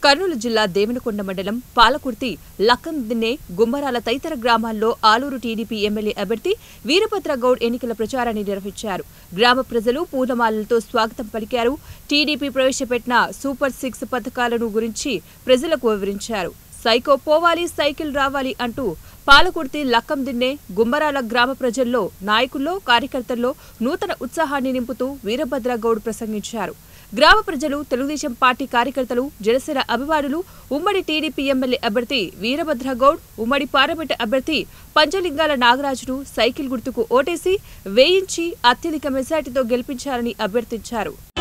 కర్నూలు జిల్లా దేవనకొండ మండలం పాలకుర్తి లక్కందిన్నె గుమ్మరాల తదితర గ్రామాల్లో ఆలూరు టీడీపీ ఎమ్మెల్యే అభ్యర్థి వీరభద్ర గౌడ్ ఎన్నికల ప్రచారాన్ని నిర్వహించారు గ్రామ ప్రజలు పూలమాలలతో స్వాగతం పలికారు టీడీపీ ప్రవేశపెట్టిన సూపర్ సిక్స్ పథకాలను గురించి ప్రజలకు వివరించారు సైకో పోవాలి సైకిల్ రావాలి అంటూ పాలకుర్తి లక్కందిన్నె గుమ్మరాల గ్రామ ప్రజల్లో నాయకుల్లో కార్యకర్తల్లో నూతన ఉత్సాహాన్ని నింపుతూ వీరభద్ర గౌడ్ ప్రసంగించారు గ్రామ ప్రజలు తెలుగుదేశం పార్టీ కార్యకర్తలు జనసేన అభిమానులు ఉమ్మడి టీడీపీ ఎమ్మెల్యే అభ్యర్థి వీరభద్ర గౌడ్ ఉమ్మడి పార్లమెంట్ అభ్యర్థి పంచలింగాల నాగరాజును సైకిల్ గుర్తుకు ఓటేసి వేయించి అత్యధిక మెజార్టీతో గెలిపించాలని అభ్యర్థించారు